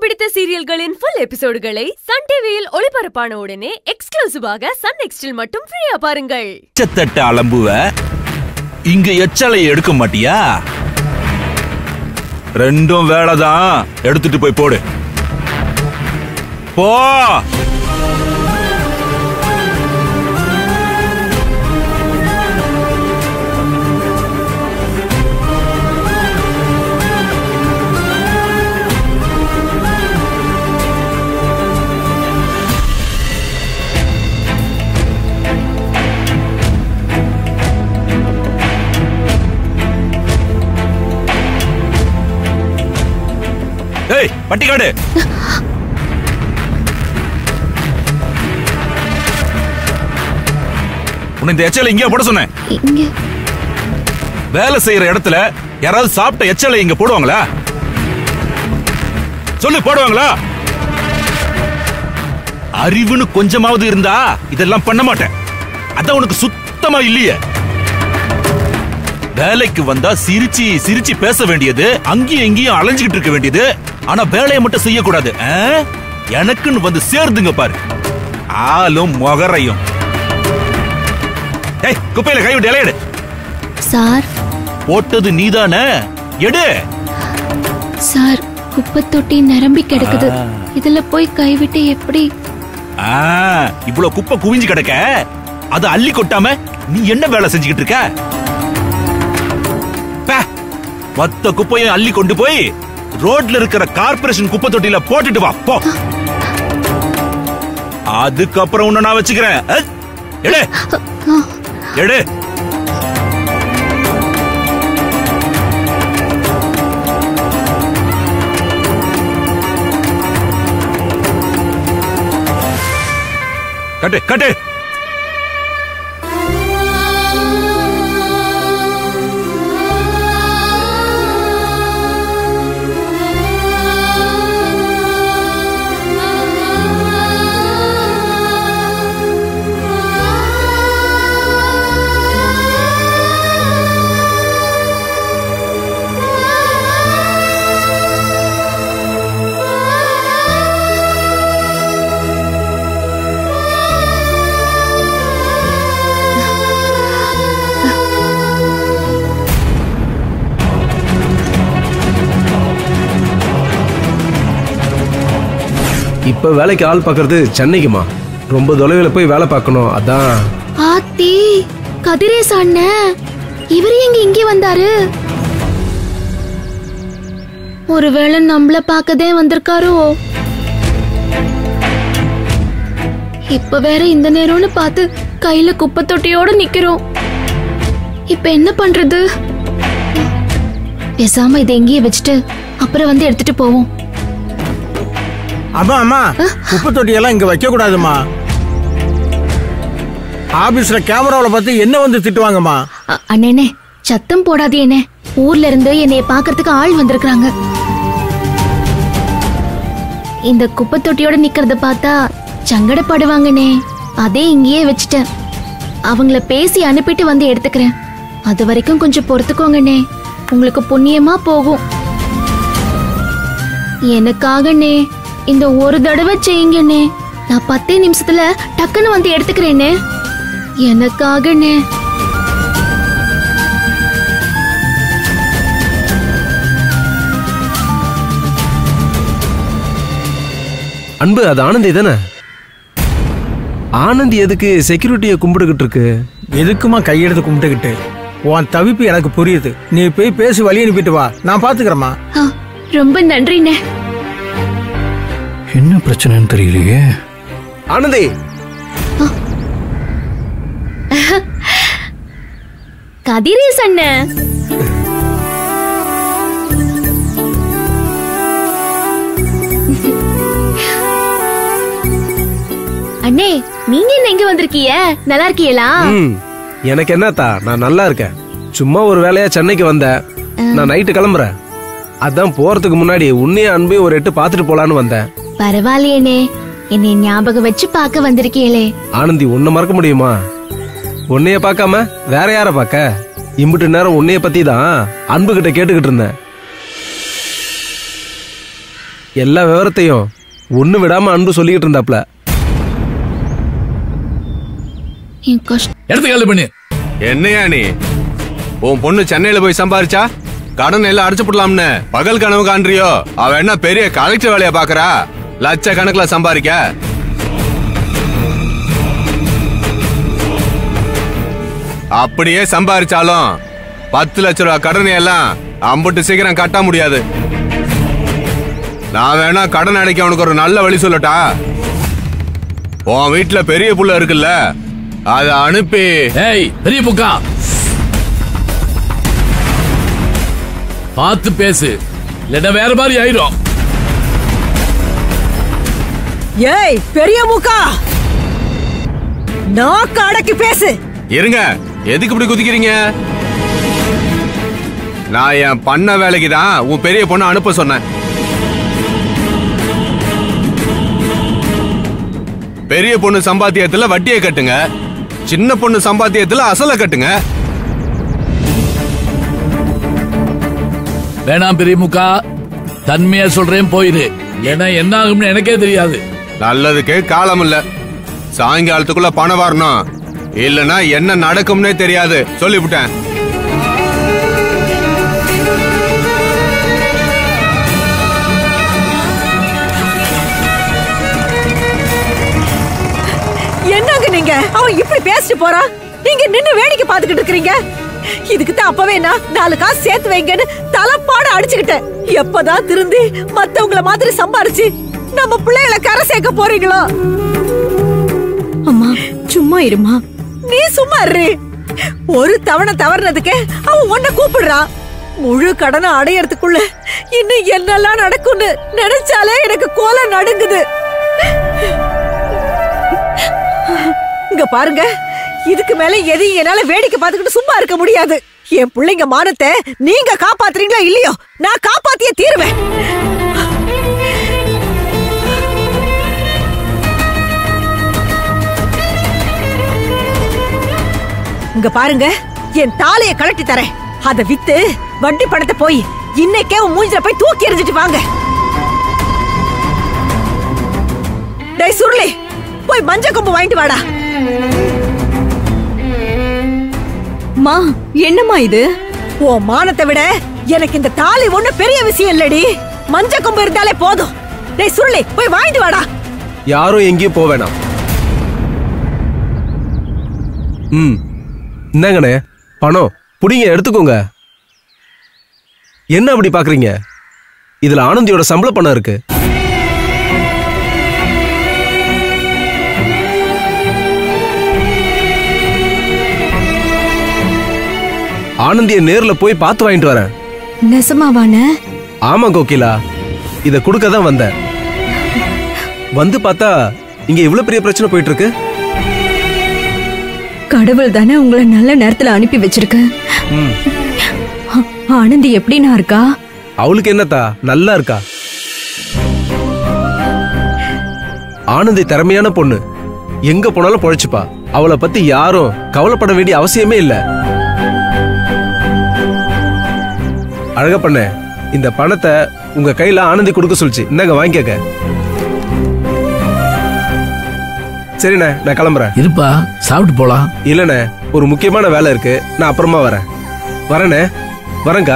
பிடித்த சீரியல்களின் full எபிசோடுகளை Sun டிவியில் ஒளிபரப்பான உடனே எக்ஸ்க்ளூசிவாக சன் நெக்ஸ்டில் மட்டும் ஃப்ரீயா பாருங்கள் எச்சத்தட்ட அலம்புவ இங்க எச்சலை எடுக்க மாட்டியா ரெண்டும் வேலைதான் எடுத்துட்டு போய் போடு போ ஏய் பட்டிக்காடு உன்னை இந்த எச்சலை இங்கே போட சொன்னேன் இங்க வேலை செய்யற இடத்துல யாராவது சாப்பிட்ட எச்சலை இங்க போடுவாங்களா சொல்லு போடுவாங்களா அறிவுன்னு கொஞ்சமாவது இருந்தா இதெல்லாம் பண்ண மாட்டேன் அதான் உனக்கு சுத்தமா இல்லையே வேலைக்கு வந்தா சிரிச்சு சிரிச்சு பேச வேண்டியது அங்கேயும் இங்கேயும் அலைஞ்சுகிட்டு இருக்க வேண்டியது ஆனா வேலையை மட்டும் செய்யக்கூடாது ஆ? எனக்குன்னு வந்து சேருதுங்க பாரு ஆளும் மொகரையும் ஏய் குப்பையில கை விட்டு இலையெடு சார் போட்டது நீதானே எடு சார் குப்பை தொட்டி நிரம்பி கிடக்குது இதுல போய் கைவிட்டு எப்படி ஆ, இவ்வளவு குப்பை குவிஞ்சு கிடக்க அத அள்ளி கொட்டாம நீ என்ன வேலை செஞ்சுக்கிட்டு இருக்க பே, மொத்த குப்பையும் அள்ளி கொண்டு போய் ரோட்ல இருக்கிற கார்ப்பரேஷன் குப்பை தொட்டியில போட்டுட்டு வா போ அதுக்கப்புறம் உன்னை நான் வச்சுக்கிறேன் அஹ், எடு எடு கட்டு கட்டு இப்ப வேலைக்கு ஆள் பார்க்கறது சென்னைக்குமா ரொம்ப தொலைவில் போய் வேலை பார்க்கணும் அதான் ஆத்தி கதிரேச அண்ணன் இவர் எங்க இங்கே வந்தாரு ஒருவேளை நம்மள பார்க்கதே வந்திருக்காரோ இப்ப வேற இந்த நேரம்னு பார்த்து கையில குப்பை தொட்டியோட நிக்கிறோம் இப்ப என்ன பண்றது பேசாம இதை எங்கேயே வச்சுட்டு அப்புறம் வந்து எடுத்துட்டு போவோம் அம்மா அம்மா குப்பை தொட்டியெல்லாம் இங்க வைக்க கூடாதுமா ஆபீஸ்ல கேமராவில பார்த்து என்ன வந்து திட்டுவாங்கம்மா அ- அண்ணே சத்தம் போடாதே ஊர்ல இருந்து என்னைய பாக்குறதுக்கு ஆள் வந்திருக்காங்க இந்த குப்பை தொட்டியோட நிக்கிறத பார்த்தா சங்கடப்படுவாங்கண்ணே அதே இங்கேயே வச்சுட்டேன் அவங்கள பேசி அனுப்பிட்டு வந்து எடுத்துக்கிறேன் அது வரைக்கும் கொஞ்சம் பொறுத்துக்கோங்கண்ணே உங்களுக்கு புண்ணியமா போகும் எனக்காகண்ணே இந்த ஒரு தடவை செய்யுங்கண்ணே நான் பத்தே நிமிஷத்துல டக்குன்னு வந்து எடுத்துக்கிறேனே எனக்காகண்ணே அன்பு அது ஆனந்தி தானே ஆனந்தி எதுக்கு செக்யூரிட்டியை கும்பிட்டுக்கிட்டு இருக்கு எதுக்குமா கையெடுத்து கும்பிட்டுக்கிட்டு உன் தவிப்பு எனக்கு புரியுது நீ போய் பேசி வழி அனுப்பிட்டு வா நான் பாத்துக்கிறேம்மா ஆ, ரொம்ப நன்றிண்ணே என்ன பிரச்சனைன்னு தெரியலையே ஆனந்தி கதிரேஸ் அண்ணன் அண்ணே நீங்க என்ன இங்க வந்திருக்கீங்க நல்லா இருக்கீங்களா ம் எனக்கு என்னத்தா நான் நல்லா இருக்கேன் சும்மா ஒரு வேலையா சென்னைக்கு வந்தேன் நான் நைட்டு கிளம்புறேன் அதான் போறதுக்கு முன்னாடி உன்னையும் அன்பையும் ஒரு எட்டு பார்த்துட்டு போலான்னு வந்தேன் பரவாயில்லையேண்ணே என்னை ஞாபகம் வச்சு பார்க்க வந்திருக்கீங்களே ஆனந்தி உன்னை மறக்க முடியுமா உன்னைய பார்க்காம வேற யார பார்க்க இம்புட்டு நேரம் உன்னைய பத்தி தான் அன்பு கிட்ட கேட்டுக்கிட்டு இருந்தேன் எல்லா விவரத்தையும் ஒண்ணு விடாம அன்பு சொல்லிக்கிட்டு இருந்தாப்ல என் கஷ்டம் எடுத்து காலி பண்ணு என்னையா நீ உன் பொண்ணு சென்னையில போய் சம்பாரிச்சா கடன் எல்லாம் அடிச்சு போடலாம்னு பகல் கனவு காண்றியோ அவ என்ன பெரிய கலெக்டர் வேலைய பாக்குறா லட்ச கணக்குல சம்பாதிக்க அப்படியே சம்பாரிச்சாலும் பத்து லட்ச ரூபா கடனை எல்லாம் அம்புட்டு சீக்கிரம் கட்ட முடியாது நான் வேணா கடன் அடைக்க உனக்கு ஒரு நல்ல வழி சொல்லட்டா உன் வீட்டுல பெரிய புள்ள இருக்குல்ல அத அனுப்பி ஏய் பெரிய புக்கா பார்த்து பேசு இல்லைன்னா வேற மாதிரி ஆயிரும் ஏய் பெரிய மூக்கா நாக்கு அடக்கி பேசு இருங்க எதுக்கு இப்படி குதிக்கிறீங்க நான் என் பண்ண வேலைக்கு தான் உன் பெரிய பொண்ணை அனுப்ப சொன்னேன் பெரிய பொண்ணு சம்பாத்தியத்துல வட்டியை கட்டுங்க சின்ன பொண்ணு சம்பாத்தியத்துல அசலை கட்டுங்க வேணாம் பெரிய முக்கா தன்மையா சொல்றேன் போயிரு ஏன்னா என்ன ஆகும்னு எனக்கே தெரியாது நல்லதுக்கு காலம் இல்ல சாயங்காலத்துக்குள்ள பணம் வரணும் இல்லனா என்ன நடக்கும்னே தெரியாது சொல்லிவிட்டேன் என்னங்க நீங்க அவன் இப்படி பேசிட்டு போறான் நீங்க நின்னு வேடிக்கை பார்த்துக்கிட்டு இருக்கீங்க இதுக்கு தான் அப்பவே நான் நாலு காசு சேர்த்து வைங்கன்னு தலைப்பாட அடிச்சுக்கிட்டேன் எப்பதான் திருந்தி மத்தவங்கள மாதிரி சம்பாரிச்சு நம்ம பிள்ளைகளை கரை சேர்க்க போறீங்களோ அம்மா சும்மா இருமா நீ சும்மா இரு ஒரு தவணை தவறுனதுக்கு அவன் உன்னை கூப்பிடுறான் முழு கடனை அடையறதுக்குள்ள இன்னும் என்னெல்லாம் நடக்கும்னு நினைச்சாலே எனக்கு கோலை நடுங்குது இங்க பாருங்க இதுக்கு மேல எதையும் என்னால வேடிக்கை பார்த்துக்கிட்டு சும்மா இருக்க முடியாது என் பிள்ளைங்க மானத்தை நீங்க காப்பாத்துறீங்களோ இல்லையோ நான் காப்பாத்தியே தீருவேன் இங்க பாருங்க என் தாலியை கழட்டி தரேன் அத வித்து வட்டி பணத்தை போய் இன்னைக்கே உன் மூஞ்சில போய் தூக்கி எறிஞ்சிட்டு வாங்க டேய் சுருளி போய் மஞ்ச கொம்பு வாங்கிட்டு வாடா மா என்னம்மா இது ஓ மானத்தை விட எனக்கு இந்த தாலி ஒண்ணு பெரிய விஷயம் இல்லடி மஞ்ச கொம்பு இருந்தாலே போதும் டேய் சுருளி போய் வாங்கிட்டு வாடா யாரும் எங்கேயும் போக வேணாம் ம் இந்தாங்கண்ணே பணம் புடிங்க எடுத்துக்கோங்க என்ன அப்படி பாக்குறீங்க இதுல ஆனந்தியோட சம்பள பணம் இருக்கு ஆனந்திய நேர்ல போய் பார்த்து வாங்கிட்டு வரேன் நெசமாவான ஆமா கோகிலா இத கொடுக்க தான் வந்தேன் வந்து பார்த்தா இங்க இவ்வளவு பெரிய பிரச்சனை போயிட்டு இருக்கு கடவுள் தானே உங்களை நல்ல நேரத்துல அனுப்பி வச்சிருக்க ம். ஆ- ஆனந்தி எப்படிண்ணா இருக்கா அவளுக்கு என்னத்தா நல்லா இருக்கா ஆனந்தி திறமையான பொண்ணு எங்க போனாலும் பொழைச்சுப்பா அவளை பத்தி யாரும் கவலைப்பட வேண்டிய அவசியமே இல்ல அழக பண்ண இந்த பணத்தை உங்க கையில ஆனந்தி கொடுக்க சொல்லுச்சு இந்தாங்க வாங்கிக்கங்க சரிண்ணே நான் கிளம்புறேன் இருப்பா சாப்பிட்டு போலாம் இல்லண்ணே ஒரு முக்கியமான வேலை இருக்கு நான் அப்புறமா வரேன் வரேண்ணே வரேங்க்கா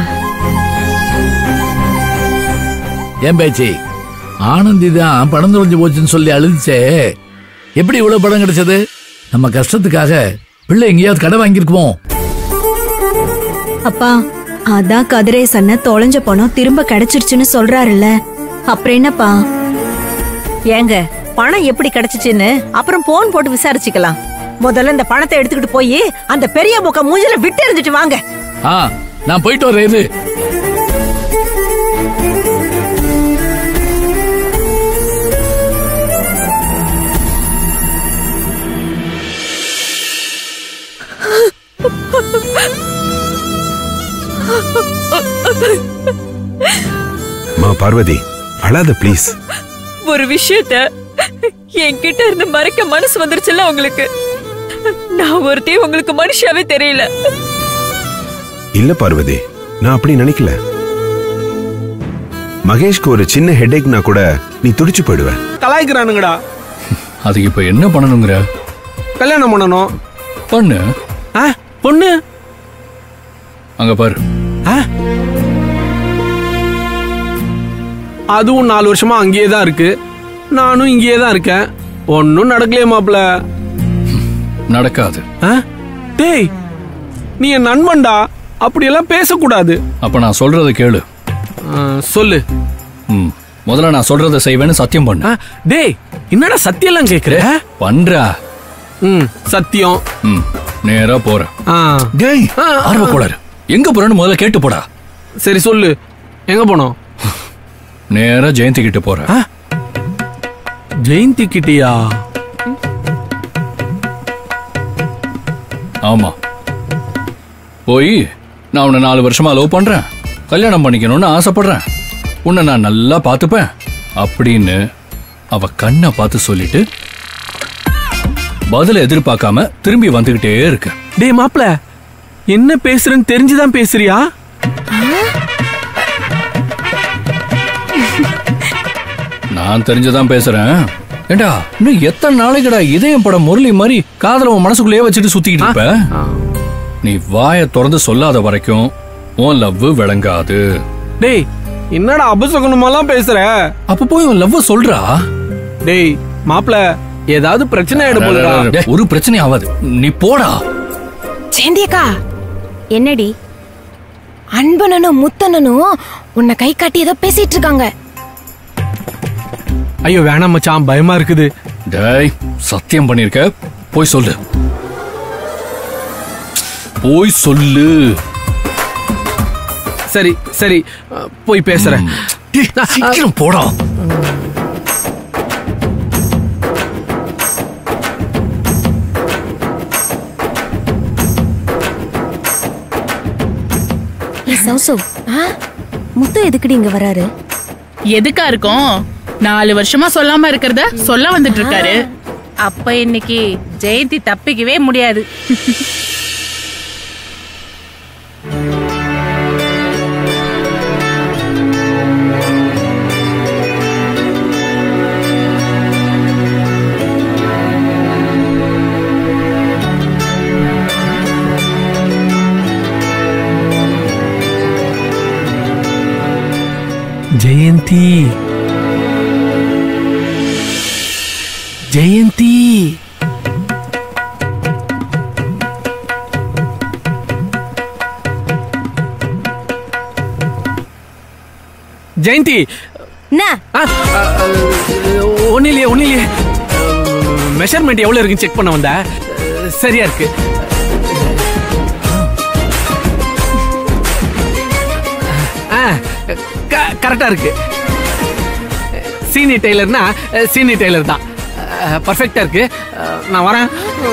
ஏன் பேச்சு ஆனந்தி தான் பணம் தொலைஞ்சு போச்சுன்னு சொல்லி அழுதுச்சே எப்படி இவ்வளவு பணம் கிடைச்சது நம்ம கஷ்டத்துக்காக பிள்ளை எங்கேயாவது கடை வாங்கியிருக்குமோ அப்பா அதான் கதிரேசன்ன தொலைஞ்ச பணம் திரும்ப கிடைச்சிருச்சுன்னு சொல்றாருல்ல அப்புறம் என்னப்பா ஏங்க பணம் எப்படி கிடைச்சிச்சுன்னு அப்புறம் போன் போட்டு விசாரிச்சுக்கலாம் முதல்ல இந்த பணத்தை எடுத்துக்கிட்டு போய் அந்த பெரிய முக்க மூஞ்சில விட்டு எறிஞ்சிட்டு வாங்க ஆ நான் போயிட்டு வரேன் இரு. மா பார்வதி அழாத ப்ளீஸ் ஒரு விஷயத்த என்கிட்ட இருந்து மறைக்க மனசு வந்துருச்சுல்ல உங்களுக்கு நான் ஒருத்தி உங்களுக்கு மனுஷாவே தெரியல இல்ல பார்வதி நான் அப்படி நினைக்கல மகேஷ்க்கு ஒரு சின்ன ஹெடேக்னா கூட நீ துடிச்சு போயிடுவ கலாய்க்கிறானுங்கடா அதுக்கு இப்ப என்ன பண்ணணுங்கிற கல்யாணம் பண்ணணும் பண்ணு ஆ பொண்ணு அங்க பாரு ஆ? அதுவும் நாலு வருஷமா அங்கேயே தான் இருக்கு நானும் இங்கேயே தான் இருக்கேன் ஒன்னும் நடக்கலையே மாப்ள நடக்காது ஆ? டேய் நீ என் நண்பன்டா அப்படியெல்லாம் பேசக்கூடாது அப்ப நான் சொல்றத கேளு ஆ, சொல்லு ம் முதல்ல நான் சொல்றத செய்வேன்னு சத்தியம் பண்ணு ஆ, டேய் என்னடா சத்தியெல்லாம் கேக்குற பண்றா ம் சத்தியம் ம் நேரா போறேன் ஆ டேய் ஆர்வ கோளாறு எங்க போறேன்னு முதல்ல கேட்டு போடா சரி சொல்லு எங்க போனோம் நேரா ஜெயந்தி கிட்ட போறேன் ஜெயந்தி கிட்டியா ஆமா போய் நான் உன்னை நாலு வருஷமா லவ் பண்றேன் கல்யாணம் பண்ணிக்கணும்னு ஆசைப்படுறேன் உன்னை நான் நல்லா பார்த்துப்பேன் அப்படின்னு அவ கண்ணை பார்த்து சொல்லிட்டு பதில எதிர்பார்க்காம திரும்பி வந்துகிட்டே இருக்கு டேய் மாப்ள என்ன பேசுறேன்னு தெரிஞ்சுதான் பேசுறியா நான் தெரிஞ்சதான் பேசுறேன் ஏண்டா இன்னும் எத்தனை நாளைக்குடா இதயம் படம் முரளி மாதிரி காதல உன் மனசுக்குள்ளேயே வச்சுட்டு சுத்திக்கிட்டு இருப்ப நீ வாயை திறந்து சொல்லாத வரைக்கும் உன் லவ் விளங்காது டேய் என்னடா அபசகுணமெல்லாம் பேசுற அப்ப போய் உன் லவ் சொல்றா டேய் மாப்ள ஏதாவது பிரச்சனை ஆயிட போதுடா டேய், ஒரு பிரச்சனை ஆகாது நீ போடா சேந்தியக்கா என்னடி அன்பனனும் முத்தனனும் உன்னை கை காட்டி ஏதோ பேசிட்டு இருக்காங்க ஐயோ வேணாம் மச்சான் பயமா இருக்குது டேய் சத்தியம் பண்ணிருக்க போய் சொல்லு போய் சொல்லு சரி சரி அஹ், போய் பேசுறேன் டேய், சீக்கிரம் போடா சௌசு முத்து எதுக்குடி இங்க வராரு எதுக்கா இருக்கும் நாலு வருஷமா சொல்லாம இருக்கிறத சொல்ல வந்துட்டு இருக்காரு அப்ப இன்னைக்கு ஜெயந்தி தப்பிக்கவே முடியாது ஜெயந்தி ஜெயந்தி ஜெயந்தி என்ன ஒன்னும் இல்லையே ஒன்னும் இல்லையே மெஷர்மெண்ட் எவ்வளவு இருக்குன்னு செக் பண்ண வந்த அஹ், சரியா இருக்கு கரெக்டா இருக்கு சீனி டெய்லர்னா அஹ், சீனி டெய்லர் தான் பர்ஃபெக்டா இருக்கு அஹ், நான் வரேன்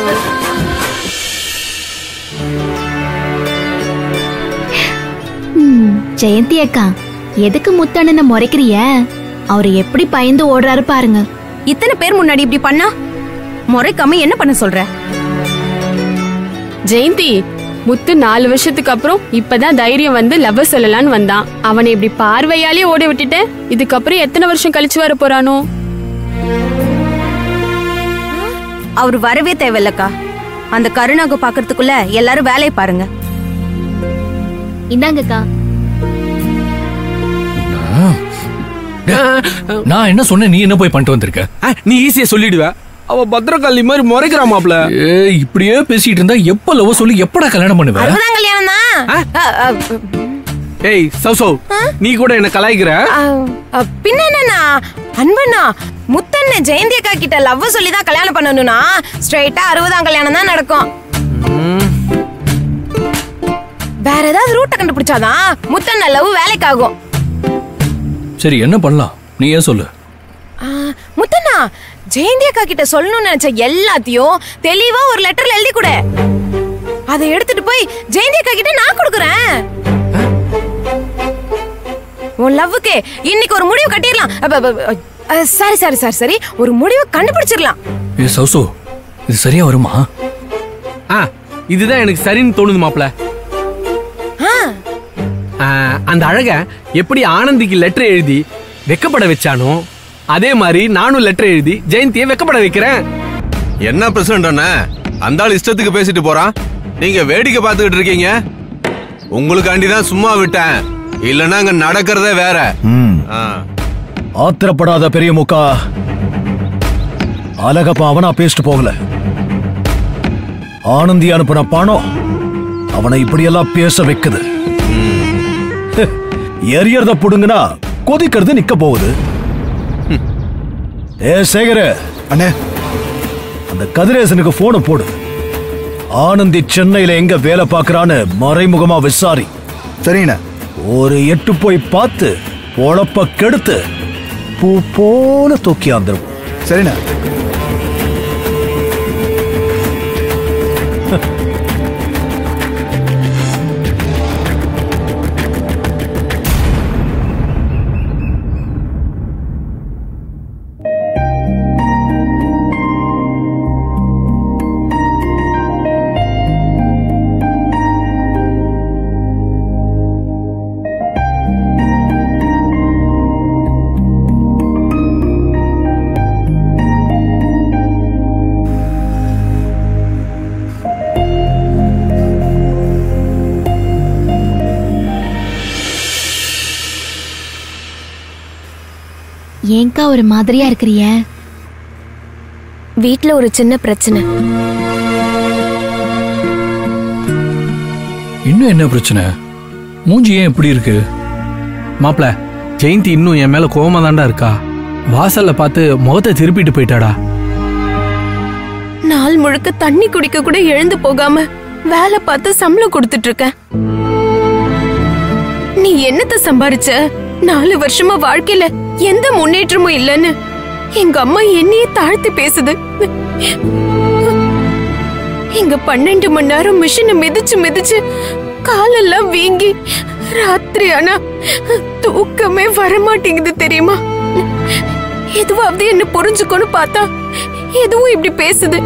ம், ஜெயந்தி அக்கா எதுக்கு முத்தண்ணனை முறைக்கிறிய அவர் எப்படி பயந்து ஓடுறாரு பாருங்க இத்தனை பேர் முன்னாடி இப்படி பண்ணா முறைக்காம என்ன பண்ண சொல்ற ஜெயந்தி முத்து நாலு வருஷத்துக்கு அப்புறம் இப்பதான் தைரியம் வந்து லவ் சொல்லலான்னு வந்தான் அவனை இப்படி பார்வையாலே ஓட விட்டுட்டு இதுக்கப்புறம் எத்தனை வருஷம் கழிச்சு வர போறானோ அவர் வரவே தேவையில்லக்கா அந்த கருணாக பாக்குறதுக்குள்ள எல்லாரும் வேலையை பாருங்க இந்தாங்கக்கா டேய், நான் என்ன சொன்னேன் நீ என்ன போய் பண்ணிட்டு வந்திருக்க அஹ், நீ ஈஸியா சொல்லிடுவ அவ பத்ரகாளி மாதிரி முறைக்கிறா மாப்ள ஏய் இப்படியே பேசிட்டு இருந்தா எப்ப லவ் சொல்லி எப்படா கல்யாணம் பண்ணுவ அறுபதாம் கல்யாணம் தான் ஏய் சௌ சௌ நீ கூட என்ன கலாய்க்கிற பின்ன என்னண்ணா அன்பண்ணா முத்தண்ண ஜெயந்தி அக்கா கிட்ட லவ் சொல்லி தான் கல்யாணம் பண்ணணும்னா ஸ்ட்ரைட்டா அறுபதாம் கல்யாணம் தான் நடக்கும் வேற ஏதாவது ரூட்டை கண்டுபிடிச்சாதான் முத்தண்ண லவ் வேலைக்காகும் சரி என்ன பண்ணலாம் நீ ஏன் சொல்லு ஆ, முத்தண்ணா ஜெயந்தி அக்கா கிட்ட சொல்லணும்னு நினைச்ச எல்லாத்தையும் தெளிவா ஒரு லெட்டர்ல எழுதி கொடு அதை எடுத்துட்டு போய் ஜெயந்தி அக்கா கிட்ட நான் கொடுக்குறேன் உன் லவ்வுக்கு இன்னைக்கு ஒரு முடிவு கட்டிடலாம் அப்ப, அப்ப, அ, சரி சரி சரி சரி ஒரு முடிவு கண்டுபிடிச்சிடலாம் ஏ சௌசோ இது சரியா வருமா ஆ இதுதான் எனக்கு சரின்னு தோணுது மாப்ள ஆ, ஆ, அந்த அழக எப்படி ஆனந்திக்கு லெட்டர் எழுதி வெக்கப்பட வச்சானோ அதே மாதிரி நானும் லெட்டர் எழுதி ஜெயந்தியை வெக்கப்பட வைக்கிறேன் என்ன பிரசிடண்ட் அண்ணா அந்த ஆள் இஷ்டத்துக்கு பேசிட்டு போறான் நீங்க வேடிக்கை பார்த்துக்கிட்டு இருக்கீங்க உங்களுக்காண்டி தான் சும்மா விட்டேன் இல்லைன்னா அங்க நடக்கிறதே வேற ம் ஆ. ஆத்திரப்படாத பெரிய முக்கா அழகப்பா அவனா பேசிட்டு போகல ஆனந்தி அனுப்புன பணம் அவனை இப்படியெல்லாம் பேச வைக்குது எரியறத புடுங்குனா கொதிக்கிறது நிக்க போகுது ஏ சேகர அண்ணே அந்த கதிரேசனுக்கு போன போடு ஆனந்தி சென்னையில எங்க வேலை பார்க்கறான்னு மறைமுகமா விசாரி சரிங்கண்ணே ஒரு எட்டு போய் பார்த்து பொழப்ப கெடுத்து பூ போல தூக்கி ஆந்துரும் சரிண்ணே ஏங்கா ஒரு மாதிரியா இருக்கிறிய வீட்ல ஒரு சின்ன பிரச்சனை இன்னும் என்ன பிரச்சனை மூஞ்சி ஏன் இப்படி இருக்கு மாப்ள ஜெயந்தி இன்னும் என் மேல கோவமா தாண்டா இருக்கா வாசல்ல பார்த்து முகத்தை திருப்பிட்டு போயிட்டாடா நாள் முழுக்க தண்ணி குடிக்க கூட எழுந்து போகாம வேலை பார்த்து சம்பளம் கொடுத்துட்டு இருக்கேன் நீ என்னத்த சம்பாரிச்ச நாலு வருஷமா வாழ்க்கையில எந்த முன்னேற்றமும் இல்லைன்னு எங்க அம்மா என்னையே தாழ்த்தி பேசுது இங்க பன்னெண்டு மணி நேரம் மிஷினை மிதிச்சு மிதிச்சு காலெல்லாம் வீங்கி ராத்திரி ஆனா தூக்கமே வரமாட்டேங்குது தெரியுமா எதுவாவது என்ன புரிஞ்சுக்கோன்னு பார்த்தா எதுவும் இப்படி பேசுது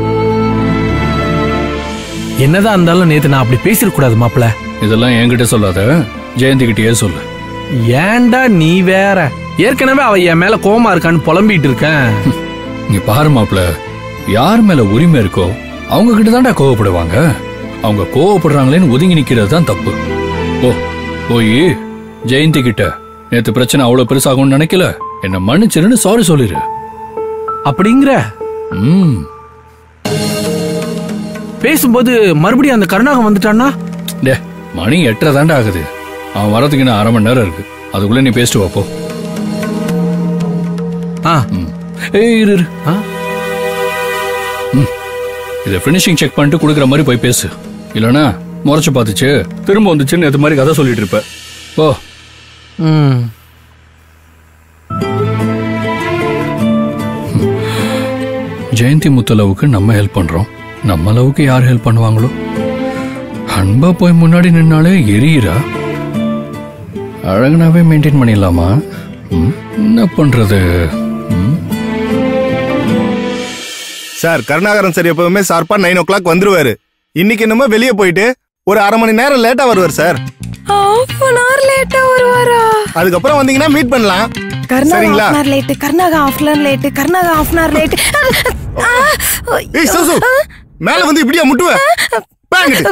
என்னதான் இருந்தாலும் நேத்து நான் அப்படி பேசிட கூடாது மாப்ள இதெல்லாம் என்கிட்ட சொல்லாத ஜெயந்தி கிட்டயே சொல்லு ஏன்டா நீ வேற ஏற்கனவே அவ என் மேல கோவமா இருக்கான்னு புலம்பிட்டு இருக்கேன் இங்க பாரு மாப்ள யார் மேல உரிமை இருக்கோ அவங்க கிட்ட தான்டா கோவப்படுவாங்க அவங்க கோவப்படுறாங்களேன்னு ஒதுங்கி நிக்கிறது தான் தப்பு ஓ போய் ஜெயந்தி கிட்ட நேத்து பிரச்சனை அவ்வளவு பெருசாகும்னு நினைக்கல என்ன மன்னிச்சிருன்னு சாரி சொல்லிரு அப்படிங்கிற ம் பேசும்போது மறுபடியும் அந்த கருணாகம் வந்துட்டான்னா டே மணி எட்டரை தாண்டா ஆகுது அவன் வரதுக்கு இன்னும் அரை மணி நேரம் இருக்கு அதுக்குள்ள நீ பேசிட்டு வாப்போ ஆ ஏய் இரு இரு. ஆ? ம். இதை ஃபினிஷிங் செக் பண்ணிட்டு கொடுக்குற மாதிரி போய் பேசு இல்லனா முறைச்சு பார்த்துச்சு திரும்ப வந்துச்சுன்னு நேத்து மாதிரி கதை சொல்லிட்டு இருப்ப ஓ ம் ஜெயந்தி முத்தளவுக்கு நம்ம ஹெல்ப் பண்றோம் நம்ம அளவுக்கு யார் ஹெல்ப் பண்ணுவாங்களோ அன்பா போய் முன்னாடி நின்னாலே எரியிறா அழகனாவே மெயின்டைன் பண்ணிடலாமா ம், என்ன பண்றது ம் சார் கருணாகரன் சார் எப்பவுமே ஷார்ப்பா நைன் ஓ கிளாக் வந்துருவாரு இன்னைக்கு என்னமோ வெளியே போயிட்டு ஒரு அரை மணி நேரம் லேட்டா வருவார் சார் ஹாஃப் அன் ஹவர் லேட்டா வருவாரா அதுக்கப்புறம் வந்தீங்கன்னா மீட் பண்ணலாம் கர்நாடகா சரிங்களா half an late Karnataka half an late Karnataka half an late ஏய் சோசு மேல வந்து இப்படியா முட்டுவ பாங்கிட்டு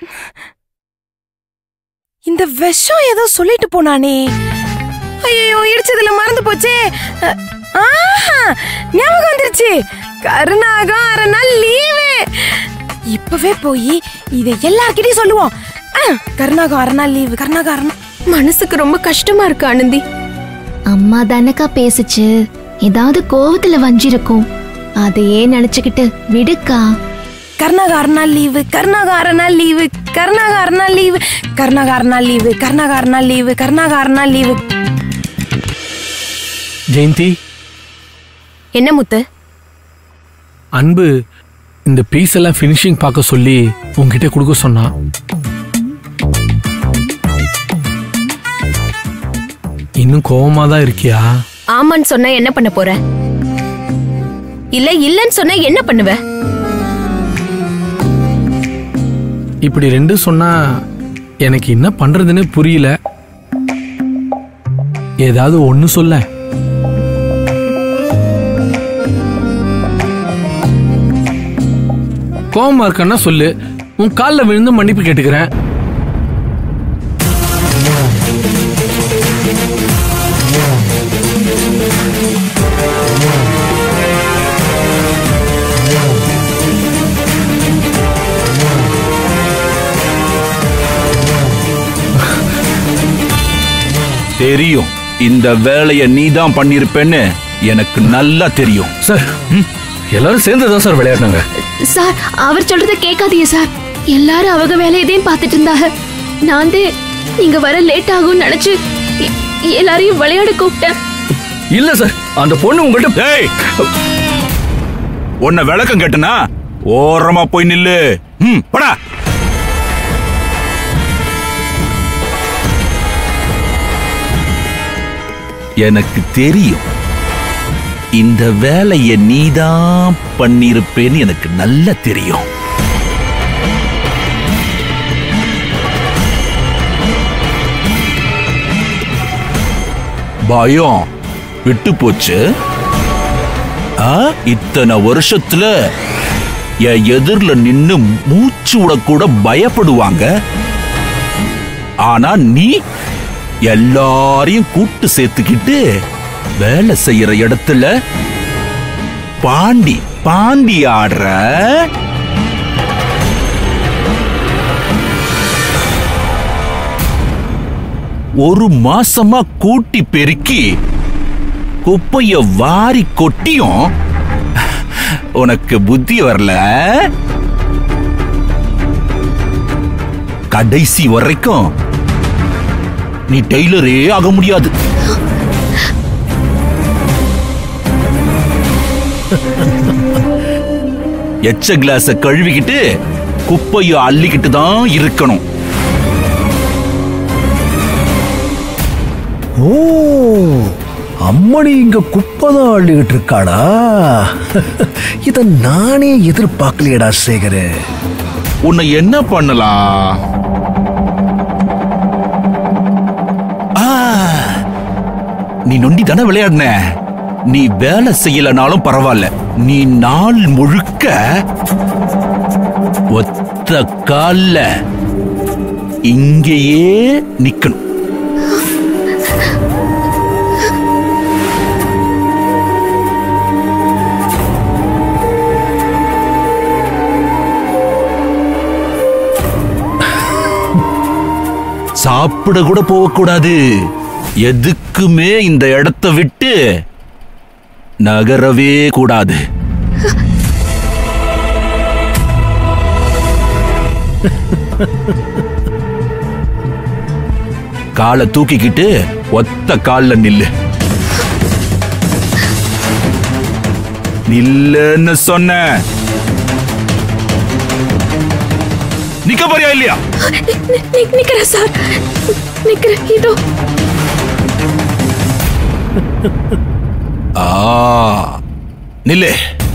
இந்த விஷம் ஏதோ சொல்லிட்டு போனானே ஐயோ இடிச்சதுல மறந்து போச்சே அ- ஆஹா, ஞாபகம் வந்துருச்சு கருணாகம் அரை நாள் லீவு இப்பவே போய் இதை எல்லார்கிட்டயும் சொல்லுவோம் ஆ, கருணாகம் அரை நாள் லீவு கருணாகம் அரை நாள் மனசுக்கு ரொம்ப கஷ்டமா இருக்கு ஆனந்தி அம்மா தானக்கா பேசுச்சு ஏதாவது கோவத்துல வஞ்சிருக்கும் அதையே நினைச்சுக்கிட்டு விடுக்கா கர்நாடகா அரை நாள் லீவு கர்நாடகா அரை நாள் லீவு கர்நாடகா அரை நாள் லீவு கர்நாடகா அரை நாள் லீவு கர்நாடகா அரை நாள் லீவு கர்நாடகா அரை நாள் லீவு ஜெயந்தி என்ன முத்து அன்பு இந்த பீஸ் எல்லாம் ஃபினிஷிங் பார்க்க சொல்லி உன்கிட்ட கொடுக்க சொன்னான் இன்னும் கோவமா தான் இருக்கியா ஆமான்னு சொன்னா என்ன பண்ண போற இல்ல இல்லன்னு சொன்னா என்ன பண்ணுவ இப்படி ரெண்டும் சொன்னா எனக்கு என்ன பண்றதுன்னு புரியல ஏதாவது ஒண்ணு சொல்ல கோவமா இருக்கன்னா சொல்லு உன் காலில் விழுந்து மன்னிப்பு கேட்டுக்கிறேன் தெரியும் இந்த வேலையை நீதான் பண்ணிருப்பேன்னு எனக்கு நல்லா தெரியும் சார் எல்லாரும் சேர்ந்து தான் சார் விளையாடினாங்க சார் அவர் சொல்றத கேட்காதீங்க சார் எல்லாரும் அவங்க வேலையதையும் பார்த்துட்டு இருந்தாங்க நான் தான் நீங்க வர லேட் ஆகும்னு நினைச்சு எ- எல்லாரையும் விளையாட கூப்பிட்டேன் இல்ல சார் அந்த பொண்ணு உங்கள்கிட்ட டேய் உன்னை விளக்கம் கேட்டனா ஓரமா போய் நில்லு ம் படா எனக்கு தெரியும் இந்த வேலையை நீதான் பண்ணிருப்பேன்னு எனக்கு நல்லா தெரியும் பயம் விட்டு போச்சு ஆ, இத்தனை வருஷத்துல என் எதிர்ல நின்னு மூச்சு விடக்கூட பயப்படுவாங்க ஆனா நீ எல்லாரையும் கூட்டு சேர்த்துக்கிட்டு வேலை செய்யற இடத்துல பாண்டி பாண்டி ஆடுற ஒரு மாசமா கூட்டி பெருக்கி குப்பைய வாரி கொட்டியும் உனக்கு புத்தி வரல கடைசி வரைக்கும் நீ டெய்லரே ஆக முடியாது எச்ச கிளாஸ கழுவிக்கிட்டு குப்பைய அள்ளிக்கிட்டு தான் இருக்கணும் ஓ அம்மணி இங்க குப்பைதான் அள்ளிக்கிட்டு இருக்காளா இத நானே எதிர்பார்க்கலையடா சேகரு உன்னை என்ன பண்ணலாம் ஆ, நீ நொண்டி தானே விளையாடின நீ வேலை செய்யலனாலும் பரவாயில்ல நீ நாள் முழுக்க ஒத்த கால்ல இங்கேயே நிக்கணும் சாப்பிட கூட போகக்கூடாது எதுக்குமே இந்த இடத்தை விட்டு நகரவே கூடாது காலை தூக்கிக்கிட்டு ஒத்த கால்ல நில்லு நில்லுன்னு சொன்ன நிக்க போறியா இல்லையா நிக்கிறேன் சார் நிக்கிறேன் இதோ ஆ நில்லு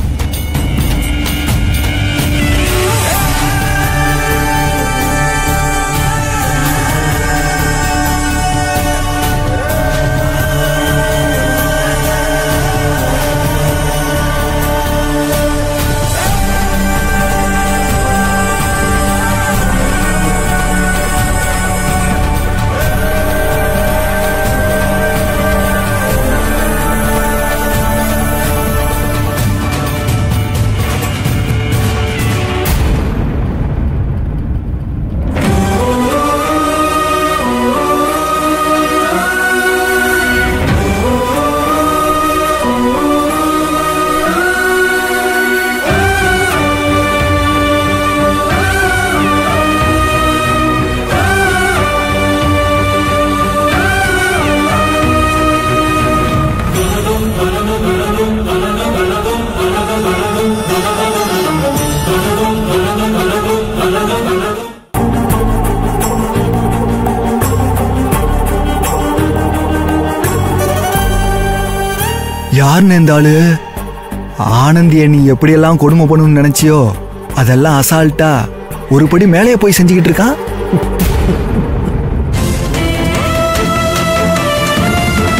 யாருன்னு இந்த ஆளு ஆனந்திய நீ எப்படியெல்லாம் கொடுமை பண்ணணும்னு நினைச்சியோ அதெல்லாம் அசால்ட்டா ஒரு படி மேலேயே போய் செஞ்சுக்கிட்டு இருக்கான்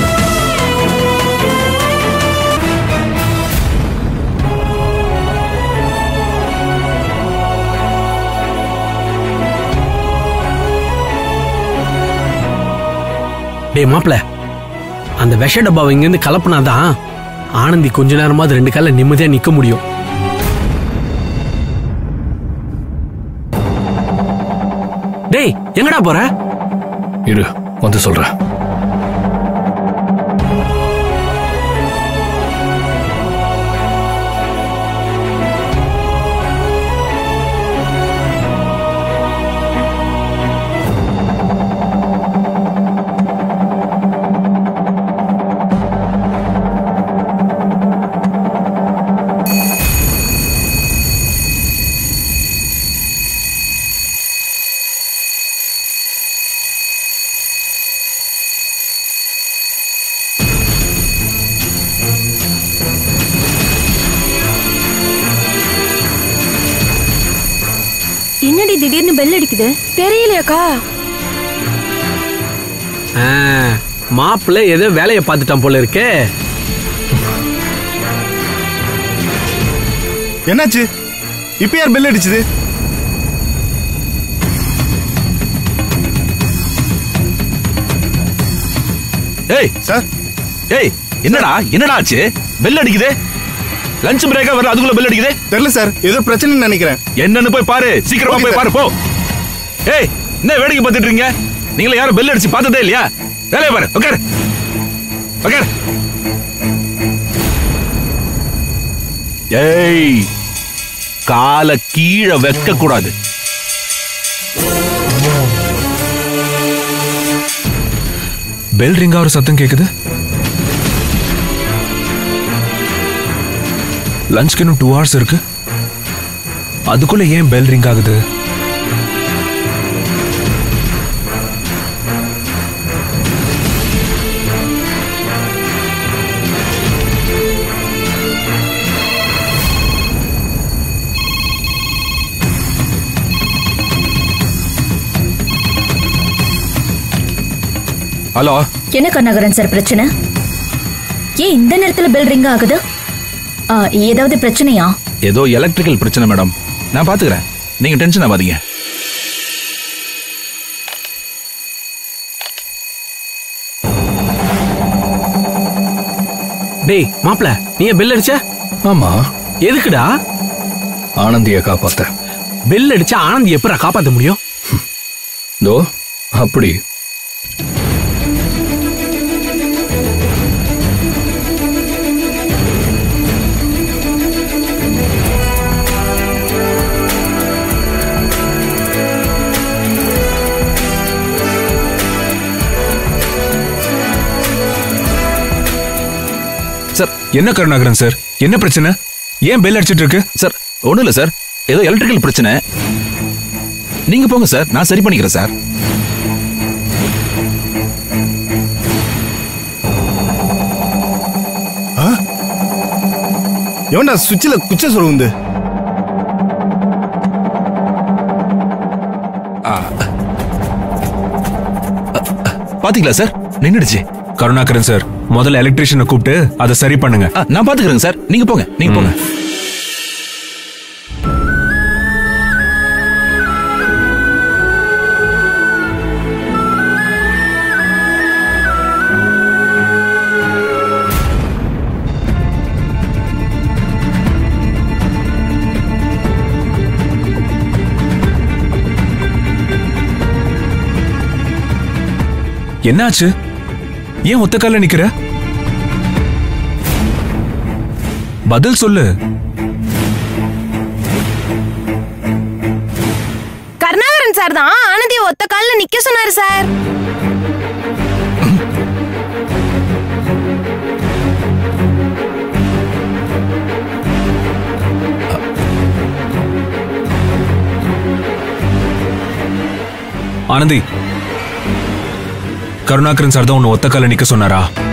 டேய் மாப்ள அந்த விஷ டப்பாவை இங்கேருந்து கலப்புனாதான் ஆனந்தி கொஞ்ச நேரமாவது ரெண்டு கால நிம்மதியா நிக்க முடியும் டேய் எங்கடா போற இரு வந்து சொல்றேன் என்னடி திடீர்னு பெல் அடிக்குது தெரியலையாக்கா ஆ, மாப்பிள்ள ஏதோ வேலையை பார்த்துட்டான் போல இருக்கே என்னாச்சு இப்ப யார் பெல் அடிச்சது ஏய் சார் ஏய் என்னடா என்னடா ஆச்சு பெல் அடிக்குது லஞ்ச் பிரேக்கா வரல அதுக்குள்ள பெல் அடிக்குது தெரியல சார் ஏதோ பிரச்சனைன்னு நினைக்கிறேன் என்னன்னு போய் பாரு சீக்கிரமா Okay, போய் sir. பாரு போ ஏய் என்ன வேடிக்கை பார்த்துட்டு இருக்கீங்க நீங்களே யாரும் பெல் அடிச்சு பார்த்ததே இல்லையா வேலையை பாரு உட்காரு உட்காரு ஏய் காலை கீழே வைக்க கூடாது பெல் ரிங் ஆகிற சத்தம் கேக்குது லஞ்ச்க்கு இன்னும் டூ ஹவர்ஸ் இருக்கு அதுக்குள்ள ஏன் பெல் ரிங் ஆகுது ஹலோ என்ன கண்ணாகரன் சார் பிரச்சனை ஏன் இந்த நேரத்துல பெல் ரிங் ஆகுது ஆ, ஏதாவது பிரச்சனையா ஏதோ எலக்ட்ரிக்கல் பிரச்சனை மேடம் நான் பாத்துக்கிறேன் நீங்க டென்ஷன் ஆகாதீங்க டேய் மாப்பிள நீ ஏன் பெல் அடிச்ச ஆமா எதுக்குடா ஆனந்தியை காப்பாத்த பெல் அடிச்சா ஆனந்தி எப்படா காப்பாத்த முடியும் தோ அப்படி சார் என்ன கருணாகரன் சார் என்ன பிரச்சனை ஏன் பெல் அடிச்சிட்டு இருக்கு சார் ஒண்ணும் இல்ல சார் ஏதோ எலக்ட்ரிக்கல் பிரச்சனை நீங்க போங்க சார் நான் சரி பண்ணிக்கிறேன் சார் எவன்டா சுவிட்சில் குச்ச சொல்லுந்து பாத்தீங்களா சார் நின்னுடுச்சு கருணாகரன் சார் முதல்ல எலக்ட்ரிஷியனை கூப்பிட்டு அதை சரி பண்ணுங்க ஆ, நான் பாத்துக்கிறேங்க சார் நீங்க போங்க நீங்க போங்க என்னாச்சு ஏன் ஒத்த கால்ல நிக்கிற பதில் சொல்லு கருணாகரன் சார் தான் ஆனந்திய ஒத்த கால்ல நிக்க சொன்னாரு சார் ஆனந்தி கருணாகரன் சார் தான் உன்னை ஒத்த கால்ல நிக்க சொன்னாரா